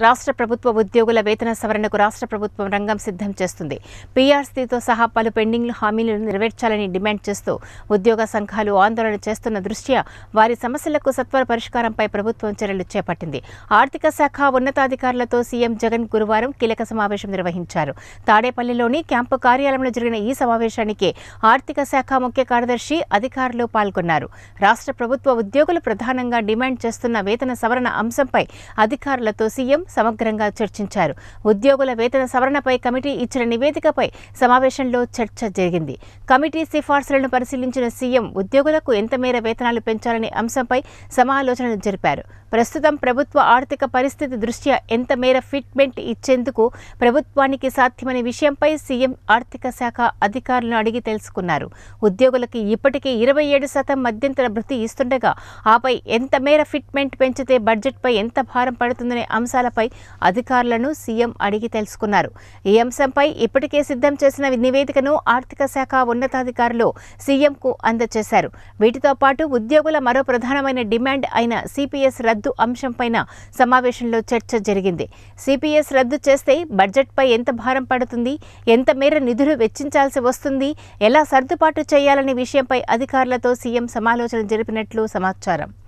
రాష్ట్ర ప్రభుత్వ ఉద్యోగుల వేతన సవరణకు రాష్ట్ర ప్రభుత్వం రంగం సిద్ధం చేస్తుంది పీఆర్సీతో సహా పలు పెండింగ్ హామీలను నెరవేర్చాలని డిమాండ్ చేస్తూ ఉద్యోగ సంఘాలు ఆందోళన చేస్తున్న దృష్ట్యా వారి సమస్యలకు సత్వర పరిష్కారంపై ప్రభుత్వం చర్యలు చేపట్టింది ఆర్థిక శాఖ ఉన్నతాధికారులతో సీఎం జగన్ గురువారం కీలక సమావేశం నిర్వహించారు తాడేపల్లిలోని క్యాంపు కార్యాలయంలో జరిగిన ఈ సమావేశానికి ఆర్థిక శాఖ ముఖ్య కార్యదర్శి అధికారులు పాల్గొన్నారు రాష్ట్ర ప్రభుత్వ ఉద్యోగులు ప్రధానంగా డిమాండ్ చేస్తున్న వేతన సవరణ అంశంపై అధికారులతో సీఎం సమగ్రంగా చర్చించారు ఉద్యోగుల వేతన సవరణపై కమిటీ ఇచ్చిన నివేదికపై సమావేశంలో చర్చ జరిగింది కమిటీ సిఫార్సులను పరిశీలించిన సీఎం ఉద్యోగులకు ఎంత మేర వేతనాలు పెంచాలనే అంశంపై సమాలోచనలు జరిపారు ప్రస్తుతం ప్రభుత్వ ఆర్థిక పరిస్థితి దృష్ట్యా ఎంత మేర ఫిట్మెంట్ ఇచ్చేందుకు ప్రభుత్వానికి సాధ్యమనే విషయంపై సీఎం ఆర్థిక శాఖ అధికారులను అడిగి తెలుసుకున్నారు ఉద్యోగులకి ఇప్పటికే ఇరవై ఏడు శాతం మధ్యంతర భృతి ఇస్తుండగా ఆపై ఎంత మేర ఫిట్మెంట్ పెంచితే బడ్జెట్పై ఎంత భారం పడుతుందనే అంశాలపై అధికారులను సీఎం అడిగి తెలుసుకున్నారు ఈ అంశంపై ఇప్పటికే సిద్ధం చేసిన నివేదికను ఆర్థిక శాఖ ఉన్నతాధికారులు సీఎంకు అందజేశారు వీటితో పాటు ఉద్యోగుల మరో ప్రధానమైన డిమాండ్ అయిన సిపిఎస్ రద్దు అంశంపైన సమావేశంలో చర్చ జరిగింది సిపిఎస్ రద్దు చేస్తే బడ్జెట్పై ఎంత భారం పడుతుంది ఎంత మేర నిధులు వెచ్చించాల్సి వస్తుంది ఎలా సర్దుబాటు చేయాలనే విషయంపై అధికారులతో సీఎం సమాలోచన జరిపినట్లు సమాచారం